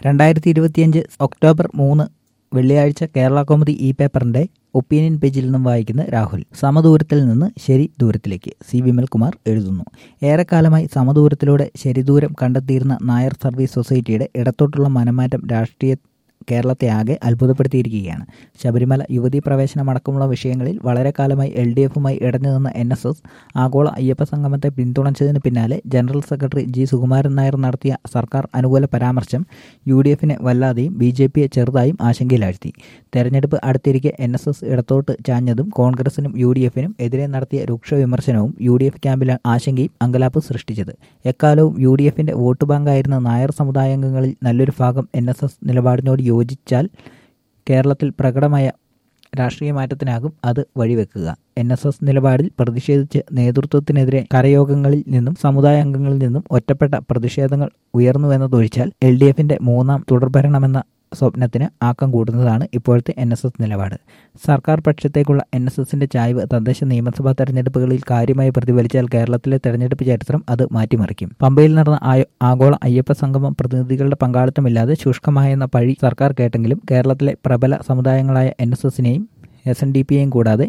രണ്ടായിരത്തി ഇരുപത്തിയഞ്ച് ഒക്ടോബർ മൂന്ന് വെള്ളിയാഴ്ച കേരള കൗമുദി ഇ പേപ്പറിന്റെ ഒപ്പീനിയൻ പേജിൽ നിന്നും വായിക്കുന്ന രാഹുൽ സമദൂരത്തിൽ നിന്ന് ശരി ദൂരത്തിലേക്ക് സി വിമൽകുമാർ എഴുതുന്നു ഏറെക്കാലമായി സമദൂരത്തിലൂടെ ശരിദൂരം കണ്ടെത്തിയിരുന്ന നായർ സർവീസ് സൊസൈറ്റിയുടെ ഇടത്തോട്ടുള്ള മനമാറ്റം രാഷ്ട്രീയ കേരളത്തെ ആകെ അത്ഭുതപ്പെടുത്തിയിരിക്കുകയാണ് ശബരിമല യുവതീ പ്രവേശനമടക്കമുള്ള വിഷയങ്ങളിൽ വളരെ കാലമായി എൽ ഡി എഫുമായി ഇടഞ്ഞു നിന്ന എൻ എസ് എസ് ആഗോള അയ്യപ്പ സംഗമത്തെ പിന്തുണച്ചതിന് പിന്നാലെ general secretary G Sukumaran Nair നടത്തിയ സർക്കാർ അനുകൂല പരാമർശം യു ഡി എഫിനെ വല്ലാതെയും ബി ജെ പിയെ ചെറുതായും ആശങ്കയിലാഴ്ത്തി തെരഞ്ഞെടുപ്പ് അടുത്തിരിക്കെ എൻ എസ് എസ് ഇടത്തോട്ട് ചാഞ്ഞതും കോൺഗ്രസിനും യു ഡി എഫിനും എതിരെ നടത്തിയ രൂക്ഷ വിമർശനവും യു ഡി എഫ് ക്യാമ്പിൽ ആശങ്കയും അങ്കലാപ്പ് സൃഷ്ടിച്ചത് എക്കാലവും യു ഡി എഫിന്റെ വോട്ട് ബാങ്കായിരുന്ന നായർ സമുദായാംഗങ്ങളിൽ നല്ലൊരു ഭാഗം എൻ എസ് എസ് നിലപാടിനോട് യോജിച്ചാൽ കേരളത്തിൽ പ്രകടമായ രാഷ്ട്രീയ മാറ്റത്തിനാകും അത് വഴിവെക്കുക എൻ എസ് എസ് നിലപാടിൽ പ്രതിഷേധിച്ച് നേതൃത്വത്തിനെതിരെ കരയോഗങ്ങളിൽ നിന്നും സമുദായ അംഗങ്ങളിൽ നിന്നും ഒറ്റപ്പെട്ട പ്രതിഷേധങ്ങൾ ഉയർന്നുവെന്നതൊഴിച്ചാൽ എൽ ഡി എഫിന്റെ മൂന്നാം തുടർഭരണമെന്ന സ്വപ്നത്തിന് ആക്കം കൂടുന്നതാണ് ഇപ്പോഴത്തെ എൻ എസ് എസ് നിലപാട് സർക്കാർ പക്ഷത്തേക്കുള്ള എൻ എസ് എസിന്റെ ചായ്വ് തദ്ദേശ നിയമസഭാ തെരഞ്ഞെടുപ്പുകളിൽ കാര്യമായി പ്രതിഫലിച്ചാൽ കേരളത്തിലെ തെരഞ്ഞെടുപ്പ് ചരിത്രം അത് മാറ്റിമറിക്കും പമ്പയിൽ നടന്ന ആഗോള അയ്യപ്പ സംഗമം പ്രതിനിധികളുടെ പങ്കാളിത്തമില്ലാതെ ശുഷ്കമായെന്ന പഴി സർക്കാർ കേട്ടെങ്കിലും കേരളത്തിലെ പ്രബല സമുദായങ്ങളായ എൻ എസ് എസിനെയും എസ് എൻ ഡി പിയെയും കൂടാതെ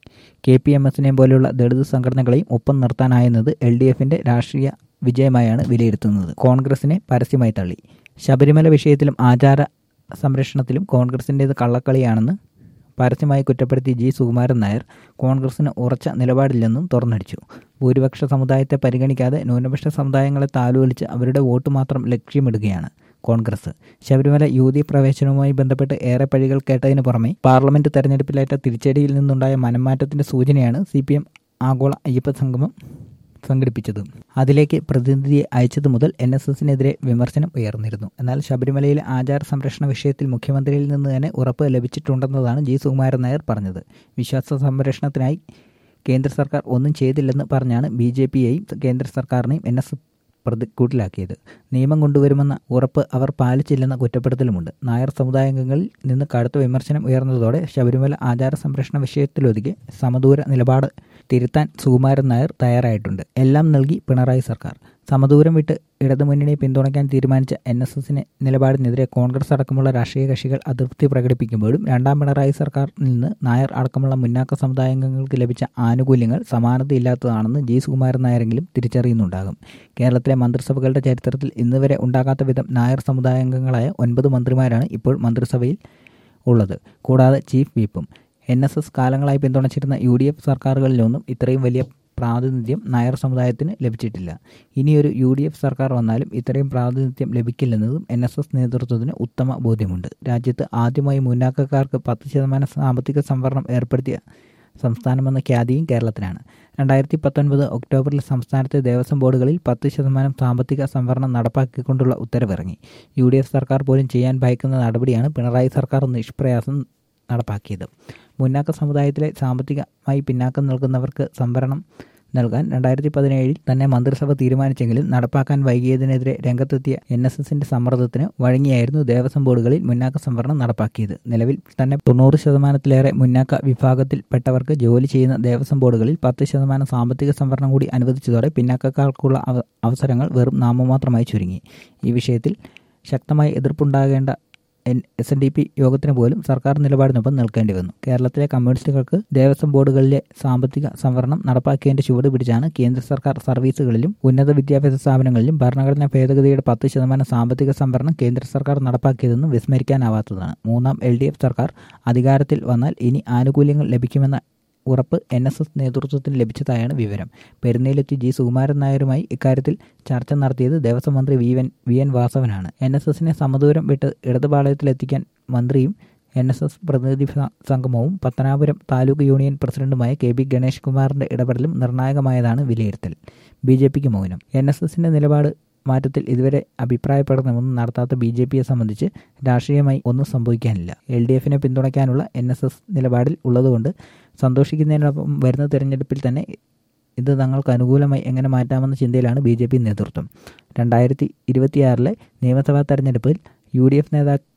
കെ പി എം എസിനെയും പോലെയുള്ള ദളിത് സംഘടനകളെയും ഒപ്പം നിർത്താനായെന്നത് എൽ ഡി എഫിന്റെ രാഷ്ട്രീയ വിജയമായാണ് വിലയിരുത്തുന്നത് കോൺഗ്രസിനെ പരസ്യമായി തള്ളി ശബരിമല വിഷയത്തിലും ആചാര സംരക്ഷണത്തിലും കോൺഗ്രസിൻ്റേത് കള്ളക്കളിയാണെന്ന് പരസ്യമായി കുറ്റപ്പെടുത്തിയ ജി സുകുമാരൻ നായർ കോൺഗ്രസിന് ഉറച്ച നിലപാടില്ലെന്നും തുറന്നടിച്ചു ഭൂരിപക്ഷ സമുദായത്തെ പരിഗണിക്കാതെ ന്യൂനപക്ഷ സമുദായങ്ങളെ താലോലിച്ച് അവരുടെ വോട്ട് മാത്രം ലക്ഷ്യമിടുകയാണ് കോൺഗ്രസ് ശബരിമല യുവതീ പ്രവേശനവുമായി ബന്ധപ്പെട്ട് ഏറെ പഴികൾ കേട്ടതിന് പുറമെ പാർലമെന്റ് തെരഞ്ഞെടുപ്പിലേറ്റ തിരിച്ചടിയിൽ നിന്നുണ്ടായ മനംമാറ്റത്തിന്റെ സൂചനയാണ് സി പി എം ആഗോള അയ്യപ്പ സംഗമം സംഘടിപ്പിച്ചത് അതിലേക്ക് പ്രതിനിധിയെ അയച്ചതു മുതൽ എൻ എസ് എസിനെതിരെ വിമർശനം ഉയർന്നിരുന്നു എന്നാൽ ശബരിമലയിലെ ആചാര സംരക്ഷണ വിഷയത്തിൽ മുഖ്യമന്ത്രിയിൽ നിന്ന് തന്നെ ഉറപ്പ് ലഭിച്ചിട്ടുണ്ടെന്നതാണ് ജി സുകുമാരൻ നായർ പറഞ്ഞത് വിശ്വാസ സംരക്ഷണത്തിനായി കേന്ദ്ര സർക്കാർ ഒന്നും ചെയ്തില്ലെന്ന് പറഞ്ഞാണ് ബി ജെ പിയെയും കേന്ദ്ര സർക്കാരിനെയും എൻ എസ് പ്രതിക്കൂട്ടിലാക്കിയത് നിയമം കൊണ്ടുവരുമെന്ന ഉറപ്പ് അവർ പാലിച്ചില്ലെന്ന കുറ്റപ്പെടുത്തലുമുണ്ട് നായർ സമുദായാംഗങ്ങളിൽ നിന്ന് കടുത്ത വിമർശനം ഉയർന്നതോടെ ശബരിമല ആചാര സംരക്ഷണ വിഷയത്തിലൊതുക്കി സമദൂര നിലപാട് തിരുത്താൻ സുകുമാരൻ നായർ തയ്യാറായിട്ടുണ്ട് എല്ലാം നൽകി പിണറായി സർക്കാർ സമദൂരം വിട്ട് ഇടതുമുന്നണിയെ പിന്തുണയ്ക്കാൻ തീരുമാനിച്ച എൻ എസ് എസിന് നിലപാടിനെതിരെ കോൺഗ്രസ് അടക്കമുള്ള രാഷ്ട്രീയ കക്ഷികൾ അതൃപ്തി പ്രകടിപ്പിക്കുമ്പോഴും രണ്ടാം പിണറായി സർക്കാരിൽ നിന്ന് നായർ അടക്കമുള്ള മുന്നാക്ക സമുദായാംഗങ്ങൾക്ക് ലഭിച്ച ആനുകൂല്യങ്ങൾ സമാനതയില്ലാത്തതാണെന്ന് ജി സുകുമാരൻ നായരെങ്കിലും തിരിച്ചറിയുന്നുണ്ടാകും കേരളത്തിലെ മന്ത്രിസഭകളുടെ ചരിത്രത്തിൽ ഇന്നുവരെ ഉണ്ടാകാത്ത വിധം നായർ സമുദായാംഗങ്ങളായ ഒൻപത് മന്ത്രിമാരാണ് ഇപ്പോൾ മന്ത്രിസഭയിൽ ഉള്ളത് കൂടാതെ ചീഫ് വിപ്പും എൻ എസ് എസ് കാലങ്ങളായി പിന്തുണച്ചിരുന്ന യു ഡി എഫ് സർക്കാരുകളിലൊന്നും ഇത്രയും വലിയ പ്രാതിനിധ്യം നായർ സമുദായത്തിന് ലഭിച്ചിട്ടില്ല ഇനിയൊരു യു ഡി എഫ് സർക്കാർ വന്നാലും ഇത്രയും പ്രാതിനിധ്യം ലഭിക്കില്ലെന്നതും എൻ എസ് എസ് നേതൃത്വത്തിന് ഉത്തമ ബോധ്യമുണ്ട് രാജ്യത്ത് ആദ്യമായി മുന്നാക്കക്കാർക്ക് പത്ത് ശതമാനം സാമ്പത്തിക സംവരണം ഏർപ്പെടുത്തിയ സംസ്ഥാനമെന്ന ഖ്യാതിയും കേരളത്തിനാണ് രണ്ടായിരത്തി പത്തൊൻപത് ഒക്ടോബറിൽ സംസ്ഥാനത്തെ ദേവസ്വം ബോർഡുകളിൽ പത്ത് ശതമാനം സാമ്പത്തിക സംവരണം നടപ്പാക്കിക്കൊണ്ടുള്ള ഉത്തരവിറങ്ങി യു ഡി എഫ് സർക്കാർ പോലും ചെയ്യാൻ ഭയക്കുന്ന നടപടിയാണ് പിണറായി സർക്കാർ നിഷ്പ്രയാസം നടപ്പാക്കിയത് മുന്നാക്ക സമുദായത്തിലെ സാമ്പത്തികമായി പിന്നാക്കം നിൽക്കുന്നവർക്ക് സംവരണം നൽകാൻ രണ്ടായിരത്തി പതിനേഴിൽ തന്നെ മന്ത്രിസഭ തീരുമാനിച്ചെങ്കിലും നടപ്പാക്കാൻ വൈകിയതിനെതിരെ രംഗത്തെത്തിയ എൻ എസ് എസിന്റെ സമ്മർദ്ദത്തിന് വഴങ്ങിയായിരുന്നു ദേവസ്വം ബോർഡുകളിൽ മുന്നാക്ക സംവരണം നടപ്പാക്കിയത് നിലവിൽ തന്നെ തൊണ്ണൂറ് ശതമാനത്തിലേറെ മുന്നാക്ക വിഭാഗത്തിൽപ്പെട്ടവർക്ക് ജോലി ചെയ്യുന്ന ദേവസ്വം ബോർഡുകളിൽ പത്ത് ശതമാനം സാമ്പത്തിക സംവരണം കൂടി അനുവദിച്ചതോടെ പിന്നാക്കക്കാർക്കുള്ള അവസരങ്ങൾ വെറും നാമമാത്രമായി ചുരുങ്ങി ഈ വിഷയത്തിൽ ശക്തമായി എതിർപ്പുണ്ടാകേണ്ട N S N D P യോഗത്തിന് പോലും സർക്കാർ നിലപാടിനൊപ്പം നിൽക്കേണ്ടി വന്നു കേരളത്തിലെ കമ്മ്യൂണിസ്റ്റുകൾക്ക് ദേവസ്വം ബോർഡുകളിലെ സാമ്പത്തിക സംവരണം നടപ്പാക്കിയതിന്റെ ചുവട് പിടിച്ചാണ് കേന്ദ്ര സർക്കാർ സർവീസുകളിലും ഉന്നത വിദ്യാഭ്യാസ സ്ഥാപനങ്ങളിലും ഭരണഘടനാ ഭേദഗതിയുടെ പത്ത് ശതമാനം സാമ്പത്തിക സംവരണം കേന്ദ്ര സർക്കാർ നടപ്പാക്കിയതെന്നും വിസ്മരിക്കാനാവാത്തതാണ് മൂന്നാം എൽ ഡി എഫ് സർക്കാർ അധികാരത്തിൽ വന്നാൽ ഇനി ആനുകൂല്യങ്ങൾ ലഭിക്കുമെന്ന ഉറപ്പ് എൻ എസ് എസ് നേതൃത്വത്തിന് ലഭിച്ചതായാണ് വിവരം പെരുന്നയിലെത്തി ജി സുകുമാരൻ നായരുമായി ഇക്കാര്യത്തിൽ ചർച്ച നടത്തിയത് ദേവസ്വം മന്ത്രി വി എൻ വി എൻ വാസവനാണ് എൻ എസ് എസിനെ സമദൂരം വിട്ട് ഇടതുപാളയത്തിലെത്തിക്കാൻ മന്ത്രിയും എൻ എസ് എസ് പ്രതിനിധി സംഗമവും പത്തനാപുരം താലൂക്ക് യൂണിയൻ പ്രസിഡന്റുമായ കെ ബി ഗണേഷ് കുമാറിന്റെ ഇടപെടലും നിർണായകമായതാണ് വിലയിരുത്തൽ ബി ജെ പിക്ക് മൗനം എൻ എസ് എസിന്റെ നിലപാട് മാറ്റത്തിൽ ഇതുവരെ അഭിപ്രായ പ്രകടനമൊന്നും നടത്താത്ത ബി ജെ പിയെ സംബന്ധിച്ച് രാഷ്ട്രീയമായി ഒന്നും സംഭവിക്കാനില്ല എൽ ഡി എഫിനെ പിന്തുണയ്ക്കാനുള്ള എൻ എസ് എസ് നിലപാടിൽ ഉള്ളതുകൊണ്ട് സന്തോഷിക്കുന്നതിനൊപ്പം വരുന്ന തെരഞ്ഞെടുപ്പിൽ തന്നെ ഇത് തങ്ങൾക്ക് അനുകൂലമായി എങ്ങനെ മാറ്റാമെന്ന ചിന്തയിലാണ് ബി ജെ പി നേതൃത്വം രണ്ടായിരത്തി ഇരുപത്തിയാറിലെ നിയമസഭാ തെരഞ്ഞെടുപ്പിൽ യു ഡി എഫ് നേതാ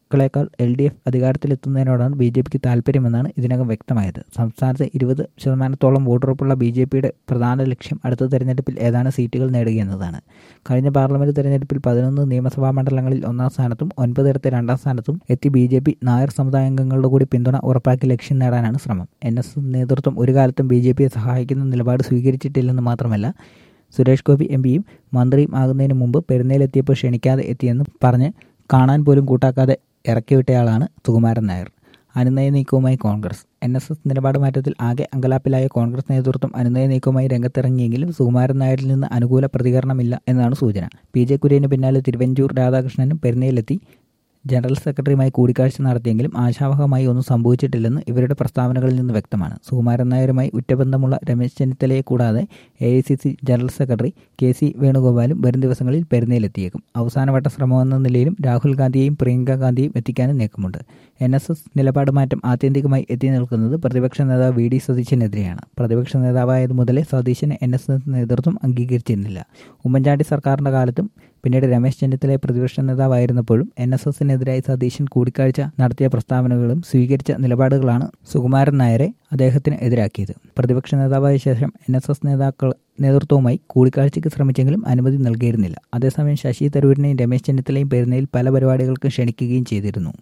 നേതാക്കളെക്കാൾ എൽ ഡി എഫ് അധികാരത്തിലെത്തുന്നതിനോടാണ് ബി ജെ പിക്ക് താല്പര്യമെന്നാണ് ഇതിനകം വ്യക്തമായത് സംസ്ഥാനത്ത് ഇരുപത് ശതമാനത്തോളം വോട്ടുറപ്പുള്ള ബി ജെ പിയുടെ പ്രധാന ലക്ഷ്യം അടുത്ത തെരഞ്ഞെടുപ്പിൽ ഏതാനും സീറ്റുകൾ നേടുകയെന്നതാണ് കഴിഞ്ഞ പാർലമെന്റ് തെരഞ്ഞെടുപ്പിൽ പതിനൊന്ന് നിയമസഭാ മണ്ഡലങ്ങളിൽ ഒന്നാം സ്ഥാനത്തും ഒൻപതിടത്ത് രണ്ടാം സ്ഥാനത്തും എത്തി ബി ജെ പി നായർ സമുദായാംഗങ്ങളുടെ കൂടി പിന്തുണ ഉറപ്പാക്കി ലക്ഷ്യം നേടാനാണ് ശ്രമം എൻ എസ് നേതൃത്വം ഒരു കാലത്തും ബി ജെ പിയെ സഹായിക്കുന്ന നിലപാട് സ്വീകരിച്ചിട്ടില്ലെന്ന് മാത്രമല്ല സുരേഷ് ഗോപി എം പിയും മന്ത്രിയും ആകുന്നതിന് മുമ്പ് പെരുന്നയിലെത്തിയപ്പോൾ ക്ഷണിക്കാതെ എത്തിയെന്ന് പറഞ്ഞ് കാണാൻ പോലും കൂട്ടാക്കാതെ ഇറക്കിവിട്ടയാളാണ് സുകുമാരൻ നായർ അനുനയ നീക്കവുമായി കോൺഗ്രസ് എൻ എസ് എസ് നിലപാട് മാറ്റത്തിൽ ആകെ അങ്കലാപ്പിലായ കോൺഗ്രസ് നേതൃത്വം അനുനയ നീക്കവുമായി രംഗത്തിറങ്ങിയെങ്കിലും സുകുമാരൻ നായരിൽ നിന്ന് അനുകൂല പ്രതികരണമില്ല എന്നാണ് സൂചന പി ജെ കുര്യന് പിന്നാലെ തിരുവഞ്ചൂർ രാധാകൃഷ്ണനും പെരുന്നയിലെത്തി ജനറൽ സെക്രട്ടറിയുമായി കൂടിക്കാഴ്ച നടത്തിയെങ്കിലും ആശാവഹമായി ഒന്നും സംഭവിച്ചിട്ടില്ലെന്ന് ഇവരുടെ പ്രസ്താവനകളിൽ നിന്ന് വ്യക്തമാണ് സുകുമാരൻ നായരുമായി ഉറ്റബന്ധമുള്ള രമേശ് ചെന്നിത്തലയെ കൂടാതെ A I C C general secretary K C വേണുഗോപാലും വരും ദിവസങ്ങളിൽ പെരുന്നയിലെത്തിയേക്കും അവസാനവട്ട ശ്രമമെന്ന നിലയിലും രാഹുൽ ഗാന്ധിയെയും പ്രിയങ്ക ഗാന്ധിയെയും എത്തിക്കാനും നീക്കമുണ്ട് എൻ എസ് എസ് നിലപാട് മാറ്റം ആത്യന്തികമായി എത്തി നിൽക്കുന്നത് പ്രതിപക്ഷ നേതാവ് വി ഡി സതീശനെതിരെയാണ് പ്രതിപക്ഷ നേതാവായത് മുതലേ സതീശനെ എൻ എസ് എസ് നേതൃത്വം അംഗീകരിച്ചിരുന്നില്ല ഉമ്മൻചാണ്ടി സർക്കാരിന്റെ കാലത്തും പിന്നീട് രമേശ് ചെന്നിത്തല പ്രതിപക്ഷ നേതാവായിരുന്നപ്പോഴും എൻ എസ് എസിനെതിരായി സതീശൻ കൂടിക്കാഴ്ച നടത്തിയ പ്രസ്താവനകളും സ്വീകരിച്ച നിലപാടുകളാണ് സുകുമാരൻ നായരെ അദ്ദേഹത്തിന് എതിരാക്കിയത് പ്രതിപക്ഷ നേതാവായ ശേഷം എൻ എസ് എസ് നേതാക്കൾ നേതൃത്വവുമായി കൂടിക്കാഴ്ചയ്ക്ക് ശ്രമിച്ചെങ്കിലും അനുമതി നൽകിയിരുന്നില്ല അതേസമയം ശശി തരൂരിനെയും രമേശ് ചെന്നിത്തലയും പെരുന്നയിൽ പല പരിപാടികൾക്ക് ക്ഷണിക്കുകയും ചെയ്തിരുന്നു